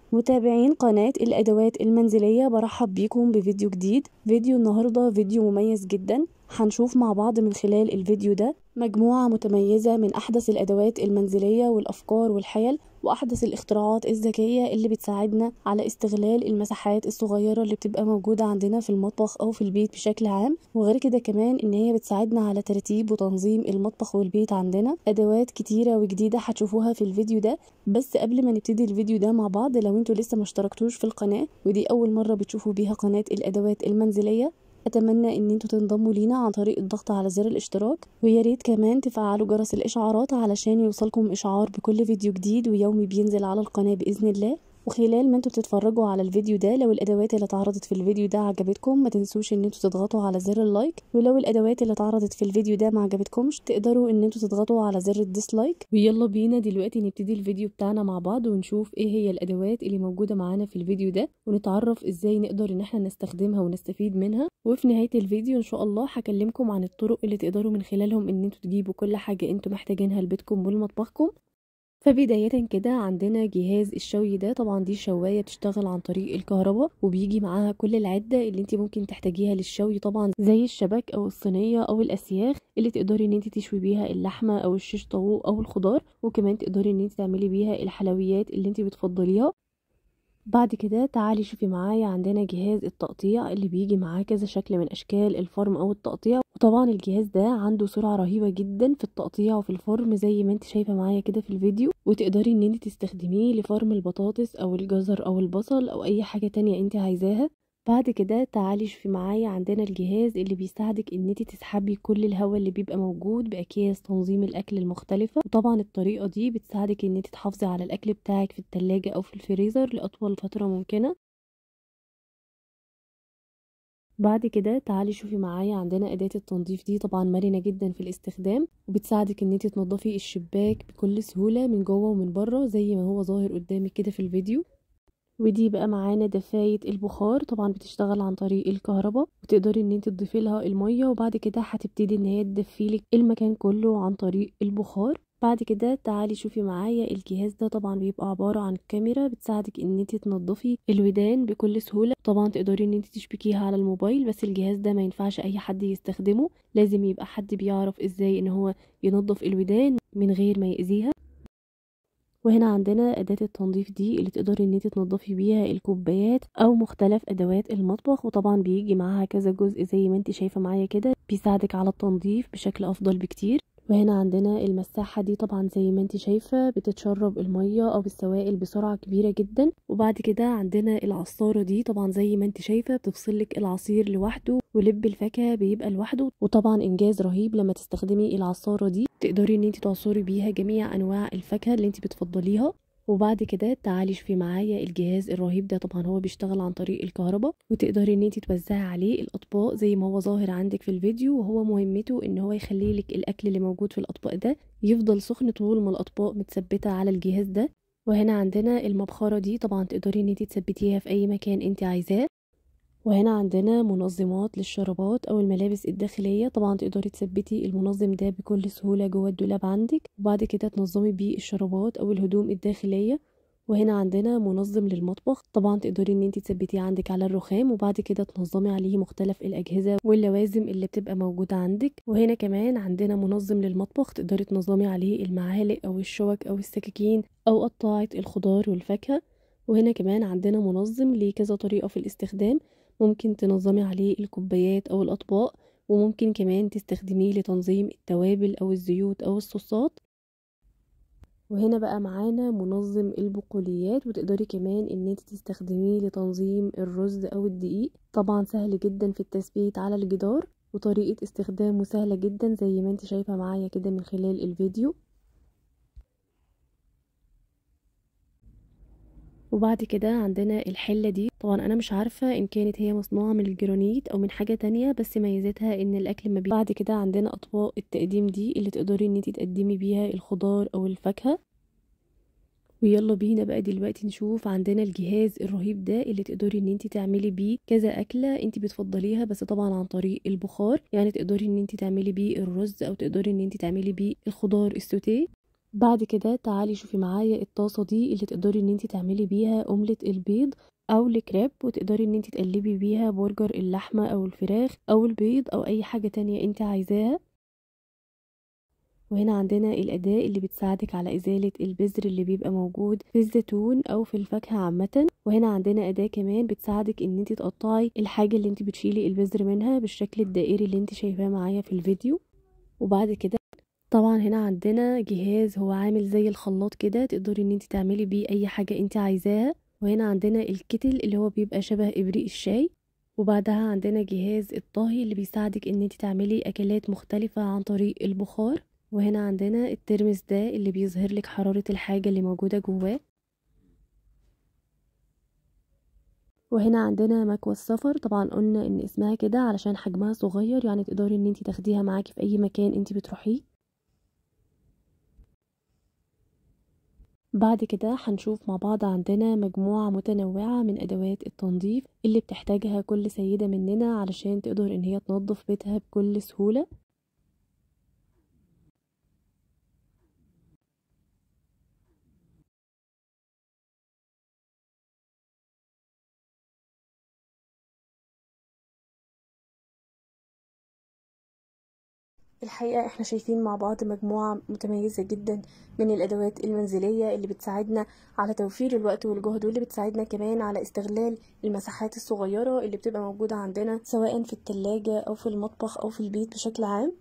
متابعين قناة الأدوات المنزلية برحب بيكم بفيديو جديد فيديو النهاردة فيديو مميز جدا هنشوف مع بعض من خلال الفيديو ده مجموعة متميزة من أحدث الأدوات المنزلية والأفكار والحيل وأحدث الاختراعات الذكية اللي بتساعدنا على استغلال المساحات الصغيرة اللي بتبقى موجودة عندنا في المطبخ أو في البيت بشكل عام وغير كده كمان إن هي بتساعدنا على ترتيب وتنظيم المطبخ والبيت عندنا أدوات كتيرة وجديدة هتشوفوها في الفيديو ده بس قبل ما نبتدي الفيديو ده مع بعض لو انتوا لسه ما اشتركتوش في القناة ودي أول مرة بتشوفوا بيها قناة الأدوات المنزلية اتمنى ان انتوا تنضموا لينا عن طريق الضغط على زر الاشتراك ويا ريت كمان تفعلوا جرس الاشعارات علشان يوصلكم اشعار بكل فيديو جديد ويومي بينزل على القناه باذن الله وخلال ما انتوا بتتفرجوا على الفيديو ده لو الادوات اللي اتعرضت في الفيديو ده عجبتكم ما تنسوش ان انتوا تضغطوا على زر اللايك ولو الادوات اللي اتعرضت في الفيديو ده ما عجبتكمش تقدروا ان انتوا تضغطوا على زر الديسلايك ويلا بينا دلوقتي نبتدي الفيديو بتاعنا مع بعض ونشوف ايه هي الادوات اللي موجوده معانا في الفيديو ده ونتعرف ازاي نقدر ان احنا نستخدمها ونستفيد منها وفي نهايه الفيديو ان شاء الله هكلمكم عن الطرق اللي تقدروا من خلالهم ان انتوا تجيبوا كل حاجه انتوا محتاجينها لبيتكم ولمطبخكم فبداية كده عندنا جهاز الشوي ده طبعا دي شواية بتشتغل عن طريق الكهرباء وبيجي معاها كل العدة اللي انت ممكن تحتاجيها للشوي طبعا زي الشبك او الصينية او الاسياخ اللي تقدري ان انت تشوي بيها اللحمة او الشيش طاووق او الخضار وكمان تقدري ان انت تعملي بيها الحلويات اللي انت بتفضليها بعد كده تعالي شوفي معايا عندنا جهاز التقطيع اللي بيجي معاه كذا شكل من اشكال الفرم او التقطيع وطبعا الجهاز ده عنده سرعه رهيبه جدا في التقطيع وفي الفرم زي ما انت شايفه معايا كده في الفيديو وتقدري ان انت تستخدميه لفرم البطاطس او الجزر او البصل او اي حاجه تانية انت عايزاها بعد كده تعالي شوفي معايا عندنا الجهاز اللي بيساعدك ان انت تسحبي كل الهواء اللي بيبقى موجود باكياس تنظيم الاكل المختلفه وطبعا الطريقه دي بتساعدك ان انت تحافظي على الاكل بتاعك في التلاجة او في الفريزر لاطول فتره ممكنه بعد كده تعالي شوفي معايا عندنا أداة التنظيف دي طبعا مرنة جدا في الاستخدام وبتساعدك ان انت تنظفي الشباك بكل سهولة من جوه ومن بره زي ما هو ظاهر قدامك كده في الفيديو ودي بقى معانا دفاية البخار طبعا بتشتغل عن طريق الكهرباء وتقدري ان انت تضيفي لها المية وبعد كده هتبتدي ان هي تدفيلك المكان كله عن طريق البخار بعد كده تعالي شوفي معايا الجهاز ده طبعا بيبقى عبارة عن كاميرا بتساعدك ان انت تنظفي الودان بكل سهولة طبعا تقدري ان انت تشبكيها على الموبايل بس الجهاز ده ما ينفعش اي حد يستخدمه لازم يبقى حد بيعرف ازاي ان هو ينظف الودان من غير ما يأذيها وهنا عندنا أداة التنظيف دي اللي تقدري ان انت تنظفي بيها الكوبايات او مختلف ادوات المطبخ وطبعا بيجي معاها كذا جزء زي ما انت شايفة معايا كده بيساعدك على التنظيف بشكل افضل بكتير وهنا عندنا المساحة دي طبعا زي ما انت شايفة بتتشرب المية او السوائل بسرعة كبيرة جدا وبعد كده عندنا العصارة دي طبعا زي ما انت شايفة بتفصلك العصير لوحده ولب الفاكهة بيبقى لوحده وطبعا انجاز رهيب لما تستخدمي العصارة دي تقدري ان انت تعصري بيها جميع انواع الفاكهة اللي انت بتفضليها وبعد كده تعالي شوفي معايا الجهاز الرهيب ده طبعا هو بيشتغل عن طريق الكهرباء وتقدري ان انت توزعي عليه الاطباق زي ما هو ظاهر عندك في الفيديو وهو مهمته ان هو يخلي لك الاكل اللي موجود في الاطباق ده يفضل سخن طول ما الاطباق متثبته على الجهاز ده وهنا عندنا المبخره دي طبعا تقدري ان انت تثبتيها في اي مكان انت عايزاه وهنا عندنا منظمات للشرابات او الملابس الداخليه طبعا تقدري تثبتي المنظم ده بكل سهوله جوه الدولاب عندك وبعد كده تنظمي بيه الشرابات او الهدوم الداخليه وهنا عندنا منظم للمطبخ طبعا تقدري ان انت تثبتيه عندك على الرخام وبعد كده تنظمي عليه مختلف الاجهزه واللوازم اللي بتبقى موجوده عندك وهنا كمان عندنا منظم للمطبخ تقدري تنظمي عليه المعالق او الشوك او السكاكين او قطاعه الخضار والفاكهه وهنا كمان عندنا منظم لكذا طريقه في الاستخدام ممكن تنظمي عليه الكوبايات او الاطباق وممكن كمان تستخدميه لتنظيم التوابل او الزيوت او الصوصات وهنا بقى معانا منظم البقوليات وتقدري كمان ان انت تستخدميه لتنظيم الرز او الدقيق طبعا سهل جدا في التثبيت على الجدار وطريقة استخدامه سهلة جدا زي ما انت شايفة معايا كده من خلال الفيديو وبعد كده عندنا الحلة دي طبعا انا مش عارفة ان كانت هي مصنوعة من الجرانيت او من حاجة تانية بس ميزتها ان الاكل ما بي... بعد كده عندنا اطباق التقديم دي اللي تقدري ان انت تقدمي بيها الخضار او الفاكهة ويلا بينا بقى دلوقتي نشوف عندنا الجهاز الرهيب ده اللي تقدري ان انت تعملي بيه كذا اكله انت بتفضليها بس طبعا عن طريق البخار يعني تقدري ان انت تعملي بيه الرز او تقدري ان انت تعملي بيه الخضار السوتيه بعد كده تعالي شوفي معايا الطاسة دي اللي تقدري ان انت تعملي بيها اومليت البيض او الكريب وتقدري ان انت تقلبي بيها برجر اللحمة او الفراخ او البيض او اي حاجة تانية انت عايزاها وهنا عندنا الأداة اللي بتساعدك على إزالة البذر اللي بيبقى موجود في الزيتون أو في الفاكهة عامة وهنا عندنا أداة كمان بتساعدك إن انت تقطعي الحاجة اللي انت بتشيلي البذر منها بالشكل الدائري اللي انت شايفاه معايا في الفيديو وبعد كده طبعا هنا عندنا جهاز هو عامل زي الخلاط كده تقدري ان انت تعملي بيه اي حاجة انت عايزاها وهنا عندنا الكتل اللي هو بيبقى شبه ابريق الشاي وبعدها عندنا جهاز الطهي اللي بيساعدك ان انت تعملي اكلات مختلفة عن طريق البخار وهنا عندنا الترمس ده اللي بيظهر لك حرارة الحاجة اللي موجودة جواه وهنا عندنا مكوى السفر طبعا قلنا ان اسمها كده علشان حجمها صغير يعني تقدري ان انت تاخديها معاكي في اي مكان انت بتروحيه بعد كده هنشوف مع بعض عندنا مجموعة متنوعة من أدوات التنظيف اللي بتحتاجها كل سيدة مننا علشان تقدر إن هي تنظف بيتها بكل سهولة الحقيقة احنا شايفين مع بعض مجموعة متميزة جدا من الأدوات المنزلية اللي بتساعدنا على توفير الوقت والجهد واللي بتساعدنا كمان على استغلال المساحات الصغيرة اللي بتبقى موجودة عندنا سواء في التلاجة أو في المطبخ أو في البيت بشكل عام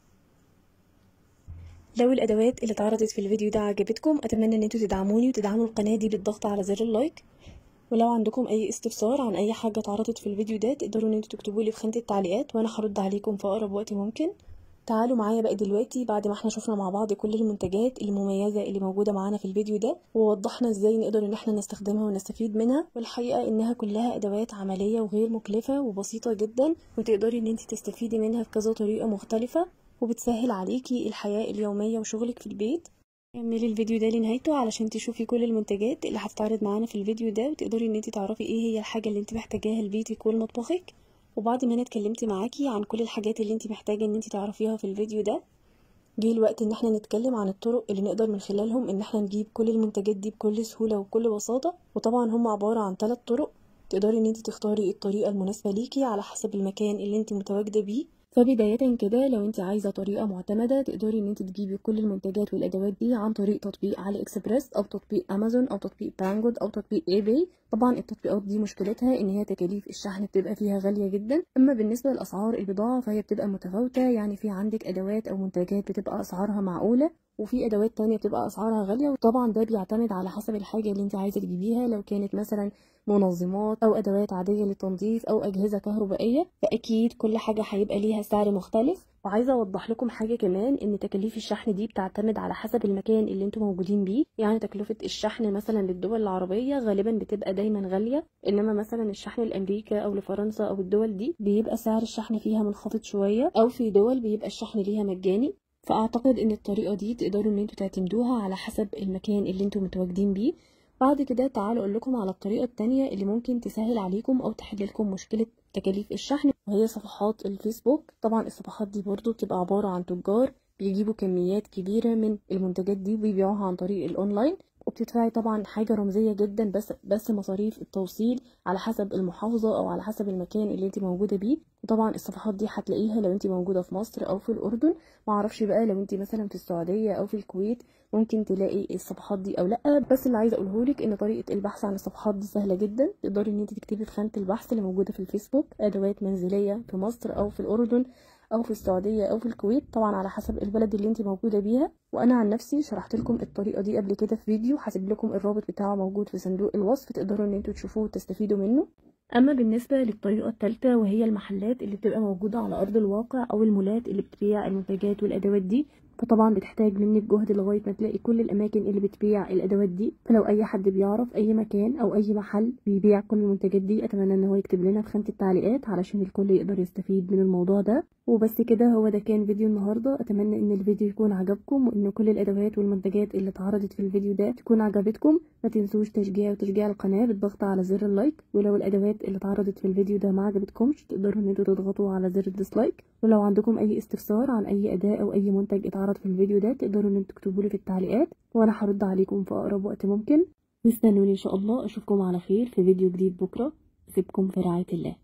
لو الأدوات اللي اتعرضت في الفيديو ده عجبتكم أتمنى إن انتوا تدعموني وتدعموا القناة دي بالضغط على زر اللايك ولو عندكم اي استفسار عن اي حاجه اتعرضت في الفيديو ده تقدروا ان انتوا تكتبوا لي في خانه التعليقات وانا هرد عليكم في اقرب وقت ممكن تعالوا معايا بقى دلوقتي بعد ما احنا شفنا مع بعض كل المنتجات المميزه اللي موجوده معانا في الفيديو ده ووضحنا ازاي نقدر ان احنا نستخدمها ونستفيد منها والحقيقه انها كلها ادوات عمليه وغير مكلفه وبسيطه جدا وتقدري ان انت تستفيدي منها بكذا طريقه مختلفه وبتسهل عليكي الحياه اليوميه وشغلك في البيت كملي الفيديو ده لنهايته علشان تشوفي كل المنتجات اللي هتتعرض معانا في الفيديو ده وتقدري ان انت تعرفي ايه هي الحاجه اللي انت محتاجاها لبيتك ولمطبخك وبعد ما انا اتكلمت معاكي عن كل الحاجات اللي انت محتاجه ان انت تعرفيها في الفيديو ده جه الوقت ان احنا نتكلم عن الطرق اللي نقدر من خلالهم ان احنا نجيب كل المنتجات دي بكل سهوله وبكل بساطه وطبعا هم عباره عن ثلاث طرق تقدري ان انت تختاري الطريقه المناسبه ليكي على حسب المكان اللي انت متواجده بيه فبداية كده لو انت عايزة طريقة معتمدة تقدري ان انت تجيبي كل المنتجات والادوات دي عن طريق تطبيق علي اكسبريس او تطبيق امازون او تطبيق بانجود او تطبيق اي باي طبعا التطبيقات دي مشكلتها ان هي تكاليف الشحن بتبقى فيها غالية جدا اما بالنسبة لاسعار البضاعة فهي بتبقى متفاوتة يعني في عندك ادوات او منتجات بتبقى اسعارها معقولة وفي ادوات تانية بتبقى اسعارها غالية وطبعا ده بيعتمد على حسب الحاجة اللي انت عايزة تجيبيها لو كانت مثلا منظمات او ادوات عادية للتنظيف او اجهزة كهربائية فاكيد كل حاجة هيبقى ليها سعر مختلف وعايزة اوضح لكم حاجة كمان ان تكاليف الشحن دي بتعتمد على حسب المكان اللي انتم موجودين بيه يعني تكلفة الشحن مثلا للدول العربية غالبا بتبقى دايما غالية انما مثلا الشحن لامريكا او لفرنسا او الدول دي بيبقى سعر الشحن فيها منخفض شوية او في دول بيبقى الشحن ليها مجاني فاعتقد ان الطريقة دي تقدروا ان انتوا تعتمدوها على حسب المكان اللي انتم متواجدين بيه بعد كده تعالوا اقول لكم على الطريقة التانية اللي ممكن تسهل عليكم او تحل لكم مشكلة تكاليف الشحن وهي صفحات الفيسبوك طبعا الصفحات دي برضو بتبقى عبارة عن تجار بيجيبوا كميات كبيرة من المنتجات دي وبيبيعوها عن طريق الاونلاين وبتدفعي طبعا حاجة رمزية جدا بس بس مصاريف التوصيل على حسب المحافظة او على حسب المكان اللي انت موجودة بيه وطبعا الصفحات دي هتلاقيها لو انت موجودة في مصر او في الاردن معرفش بقى لو انت مثلا في السعودية او في الكويت ممكن تلاقي الصفحات دي او لا بس اللي عايزه اقوله لك ان طريقه البحث عن الصفحات دي سهله جدا تقدري ان انت تكتبي في خانه البحث اللي موجوده في الفيسبوك ادوات منزليه في مصر او في الاردن او في السعوديه او في الكويت طبعا على حسب البلد اللي انت موجوده بيها وانا عن نفسي شرحت لكم الطريقه دي قبل كده في فيديو هسيب لكم الرابط بتاعه موجود في صندوق الوصف تقدروا ان انتوا تشوفوه وتستفيدوا منه اما بالنسبه للطريقه الثالثه وهي المحلات اللي بتبقى موجوده على ارض الواقع او المولات اللي بتبيع المنتجات والادوات دي فطبعا بتحتاج منك جهد لغايه ما تلاقي كل الاماكن اللي بتبيع الادوات دي فلو اي حد بيعرف اي مكان او اي محل بيبيع كل المنتجات دي اتمنى ان هو يكتب لنا في خانه التعليقات علشان الكل يقدر يستفيد من الموضوع ده وبس كده هو ده كان فيديو النهارده اتمنى ان الفيديو يكون عجبكم وان كل الادوات والمنتجات اللي اتعرضت في الفيديو ده تكون عجبتكم ما تنسوش تشجيع وتشجيع القناه بالضغط على زر اللايك ولو الادوات اللي اتعرضت في الفيديو ده ما عجبتكمش تقدروا ان انتوا تضغطوا على زر الديسلايك ولو عندكم اي استفسار عن اي اداة او اي منتج اتعرض في الفيديو ده تقدروا ان انتوا تكتبوا لي في التعليقات وانا هرد عليكم في اقرب وقت ممكن واستنوني ان شاء الله اشوفكم على خير في فيديو جديد بكره اسيبكم في رعاية الله